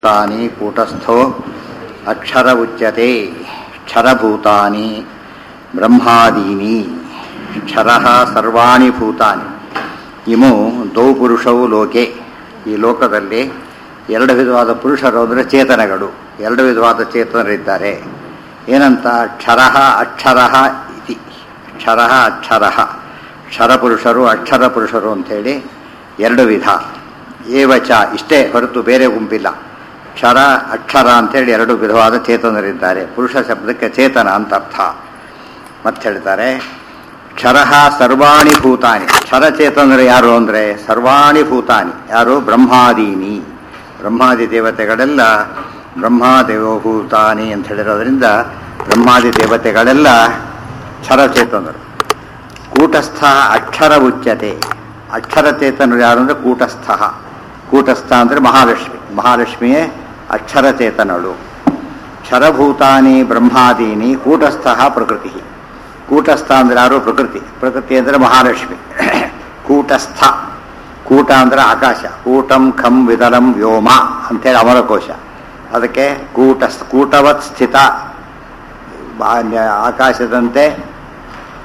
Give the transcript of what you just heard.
ತಾನಿ ಕೂಟಸ್ಥೋ ಅಕ್ಷರ ಉಚ್ಯತೆ ಕ್ಷರಭೂತಾನಿ ಬ್ರಹ್ಮಾದೀನಿ ಕ್ಷರಃ ಸರ್ವಾಣಿ ಭೂತಾನಿ ಇಮು ದೌ ಪುರುಷವು ಲೋಕೆ ಈ ಲೋಕದಲ್ಲಿ ಎರಡು ವಿಧವಾದ ಪುರುಷರು ಅಂದರೆ ಚೇತನಗಳು ಎರಡು ವಿಧವಾದ ಚೇತನರಿದ್ದಾರೆ ಏನಂತ ಕ್ಷರಃ ಅಕ್ಷರಃ ಇತಿ ಕ್ಷರಃ ಅಕ್ಷರಃ ಕ್ಷರಪುರುಷರು ಅಕ್ಷರ ಪುರುಷರು ಅಂಥೇಳಿ ಎರಡು ವಿಧ ಏವಚ ಇಷ್ಟೇ ಹೊರತು ಬೇರೆ ಗುಂಪಿಲ್ಲ ಕ್ಷರ ಅಕ್ಷರ ಅಂತೇಳಿ ಎರಡು ವಿಧವಾದ ಚೇತನರಿದ್ದಾರೆ ಪುರುಷ ಶಬ್ದಕ್ಕೆ ಚೇತನ ಅಂತ ಅರ್ಥ ಮತ್ತೆ ಹೇಳ್ತಾರೆ ಕ್ಷರಃ ಸರ್ವಾಣಿ ಭೂತಾನಿ ಕ್ಷರಚೇತನರು ಯಾರು ಅಂದರೆ ಸರ್ವಾಣಿ ಭೂತಾನಿ ಯಾರು ಬ್ರಹ್ಮಾದೀನಿ ಬ್ರಹ್ಮಾದಿ ದೇವತೆಗಳೆಲ್ಲ ಬ್ರಹ್ಮಾದೇವಭೂತಾನಿ ಅಂತ ಹೇಳಿರೋದ್ರಿಂದ ಬ್ರಹ್ಮಾದಿ ದೇವತೆಗಳೆಲ್ಲ ಕ್ಷರಚೇತನರು ಕೂಟಸ್ಥ ಅಕ್ಷರ ಉಚ್ಯತೆ ಅಕ್ಷರ ಚೇತನರು ಯಾರು ಅಂದರೆ ಕೂಟಸ್ಥ ಕೂಟಸ್ಥ ಅಂದರೆ ಮಹಾಲಕ್ಷ್ಮಿ ಮಹಾಲಕ್ಷ್ಮಿಯೇ ಅಕ್ಷರ ಚೇತನಳು ಕ್ಷರಭೂತಾನಿ ಬ್ರಹ್ಮಾದೀನಿ ಕೂಟಸ್ಥ ಪ್ರಕೃತಿ ಕೂಟಸ್ಥ ಅಂದರೆ ಯಾರು ಪ್ರಕೃತಿ ಪ್ರಕೃತಿ ಅಂದರೆ ಮಹಾಲಕ್ಷ್ಮಿ ಕೂಟಸ್ಥ ಕೂಟ ಅಂದರೆ ಆಕಾಶ ಕೂಟಂ ಖಂ ವಿದಲಂ ವ್ಯೋಮ ಅಂತೇಳಿ ಅಮರಕೋಶ ಅದಕ್ಕೆ ಕೂಟ ಕೂಟವತ್ ಸ್ಥಿತ ಆಕಾಶದಂತೆ